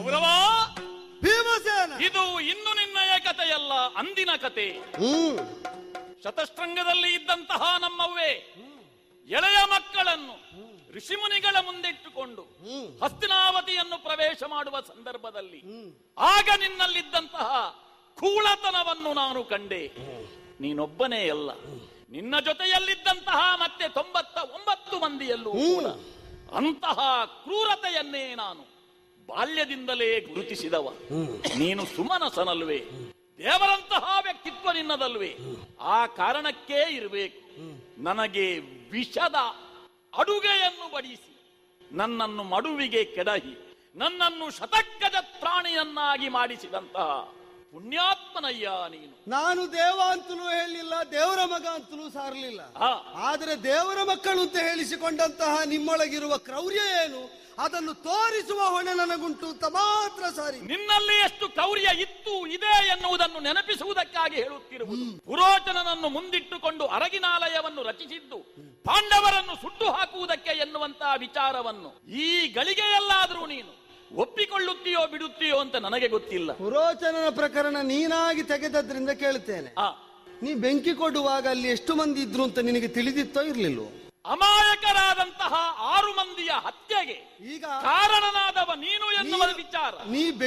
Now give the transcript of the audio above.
ಕೌರವ ಭೀಮಸೇನ ಇದು ಇನ್ನು ನಿನ್ನಯ ಕಥೆಯಲ್ಲ ಅಂದಿನ ಕತೆ ಹ್ಮ್ ಶತಶೃಂಗದಲ್ಲಿ ಇದ್ದಂತಹ ನಮ್ಮವ್ವೇ ಎಳೆಯ ಮಕ್ಕಳನ್ನು ಋಷಿಮುನಿಗಳ ಮುಂದಿಟ್ಟುಕೊಂಡು ಹ್ಮ್. ಹಸ್ತಿನಾವತಿಯನ್ನು ಪ್ರವೇಶ ಮಾಡುವ ಸಂದರ್ಭದಲ್ಲಿ ಆಗ ನಿನ್ನಲ್ಲಿದ್ದಂತಹ ಕೂಳತನವನ್ನು ನಾನು ಕಂಡೆ ನೀನೊಬ್ಬನೇ ಅಲ್ಲ ನಿನ್ನ ಜೊತೆಯಲ್ಲಿದ್ದಂತಹ ಮತ್ತೆ ತೊಂಬತ್ತ ಒಂಬತ್ತು ಮಂದಿಯಲ್ಲೂ ಕೂಡ ಅಂತಹ ಕ್ರೂರತೆಯನ್ನೇ ನಾನು ಬಾಲ್ಯದಿಂದಲೇ ಗುರುತಿಸಿದವ ನೀನು ಸುಮನಸನಲ್ವೇ ದೇವರಂತಹ ವ್ಯಕ್ತಿತ್ವ ನಿನ್ನದಲ್ವೇ ಆ ಕಾರಣಕ್ಕೇ ಇರಬೇಕು ನನಗೆ ವಿಷದ ಅಡುಗೆಯನ್ನು ಬಡಿಸಿ ನನ್ನನ್ನು ಮಡುವಿಗೆ ಕೆಡಹಿ ನನ್ನನ್ನು ಶತಕ್ಕಜ ಪ್ರಾಣಿಯನ್ನಾಗಿ ಮಾಡಿಸಿದಂತಹ ಪುಣ್ಯಾತ್ಮನಯ್ಯ ನೀನು ನಾನು ದೇವ ಅಂತಲೂ ಹೇಳಿಲ್ಲ ದೇವರ ಮಗ ಅಂತಲೂ ಸಾರಲಿಲ್ಲ ಆ ಆದರೆ ದೇವರ ಮಕ್ಕಳು ಅಂತ ಹೇಳಿಸಿಕೊಂಡಂತಹ ನಿಮ್ಮೊಳಗಿರುವ ಕ್ರೌರ್ಯ ಏನು ಅದನ್ನು ತೋರಿಸುವ ಹೊಣೆ ನನಗುಂಟು ಅಂತ ಮಾತ್ರ ಸಾರಿ ನಿನ್ನಲ್ಲಿ ಎಷ್ಟು ಕ್ರೌರ್ಯ ಇತ್ತು ಇದೆ ಎನ್ನುವುದನ್ನು ನೆನಪಿಸುವುದಕ್ಕಾಗಿ ಹೇಳುತ್ತಿರುವುದು ಪುರೋಚನನನ್ನು ಮುಂದಿಟ್ಟುಕೊಂಡು ಅರಗಿನಾಲಯವನ್ನು ರಚಿಸಿದ್ದು ಪಾಂಡವರನ್ನು ಸುಟ್ಟು ಹಾಕುವುದಕ್ಕೆ ಎನ್ನುವಂತಹ ವಿಚಾರವನ್ನು ಈ ಗಳಿಗೆಯಲ್ಲಾದರೂ ನೀನು ಒಪ್ಪಿಕೊಳ್ಳುತ್ತೀಯೋ ಬಿಡುತ್ತೀಯೋ ಅಂತ ನನಗೆ ಗೊತ್ತಿಲ್ಲ ಪುರೋಚನನ ಪ್ರಕರಣ ನೀನಾಗಿ ತೆಗೆದದ್ರಿಂದ ಕೇಳ್ತೇನೆ ಆ ನೀ ಬೆಂಕಿ ಕೊಡುವಾಗ ಅಲ್ಲಿ ಎಷ್ಟು ಮಂದಿ ಇದ್ರು ಅಂತ ನಿನಗೆ ತಿಳಿದಿತ್ತೋ ಇರ್ಲಿಲ್ವೋ ಅಮಾಯಕರಾದಂತಹ ಆರು ಮಂದಿಯ ಹತ್ಯೆಗೆ ಈಗ ಕಾರಣನಾದವ ನೀನು ಎನ್ನುವ ನೀನು- ವಿಚಾರ ನೀ